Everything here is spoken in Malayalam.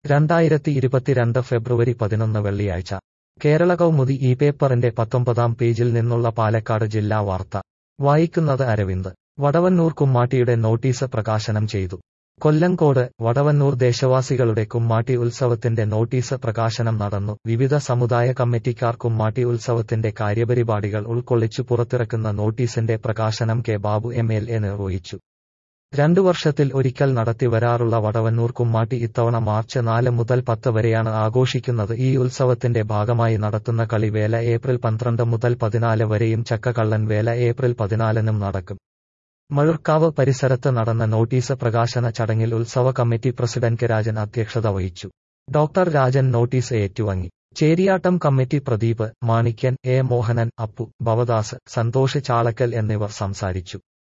രണ്ടായിരത്തി ഇരുപത്തിരണ്ട് ഫെബ്രുവരി പതിനൊന്ന് വെള്ളിയാഴ്ച കേരള കൗമുദി ഈ പേപ്പറിന്റെ പത്തൊമ്പതാം പേജിൽ നിന്നുള്ള പാലക്കാട് ജില്ലാ വാർത്ത വായിക്കുന്നത് അരവിന്ദ് വടവന്നൂർ കുമ്മാട്ടിയുടെ നോട്ടീസ് പ്രകാശനം ചെയ്തു കൊല്ലങ്കോട് വടവന്നൂർ ദേശവാസികളുടെ കുമ്മാട്ടി ഉത്സവത്തിന്റെ നോട്ടീസ് പ്രകാശനം നടന്നു വിവിധ സമുദായ കമ്മിറ്റിക്കാർ കുമ്മാട്ടി ഉത്സവത്തിന്റെ കാര്യപരിപാടികൾ ഉൾക്കൊള്ളിച്ചു പുറത്തിറക്കുന്ന നോട്ടീസിന്റെ പ്രകാശനം K Babu M L A നിർവഹിച്ചു രണ്ടു വർഷത്തിൽ ഒരിക്കൽ നടത്തി വരാറുള്ള വടവന്നൂർ കുമ്മാട്ടി ഇത്തവണ മാർച്ച് നാല് മുതൽ പത്ത് വരെയാണ് ആഘോഷിക്കുന്നത് ഈ ഉത്സവത്തിന്റെ ഭാഗമായി നടത്തുന്ന കളിവേല ഏപ്രിൽ പന്ത്രണ്ട് മുതൽ പതിനാല് വരെയും ചക്കക്കള്ളൻ വേല ഏപ്രിൽ പതിനാലിനും നടക്കും മഴുർക്കാവ് പരിസരത്ത് നടന്ന നോട്ടീസ് പ്രകാശന ചടങ്ങിൽ ഉത്സവ കമ്മിറ്റി പ്രസിഡന്റ് കെ രാജൻ അധ്യക്ഷത വഹിച്ചു ഡോക്ടർ രാജൻ നോട്ടീസ് ഏറ്റുവാങ്ങി ചേരിയാട്ടം കമ്മിറ്റി പ്രദീപ് മാണിക്യൻ എ മോഹനൻ അപ്പു ഭവദാസ് സന്തോഷ് ചാളക്കൽ എന്നിവർ സംസാരിച്ചു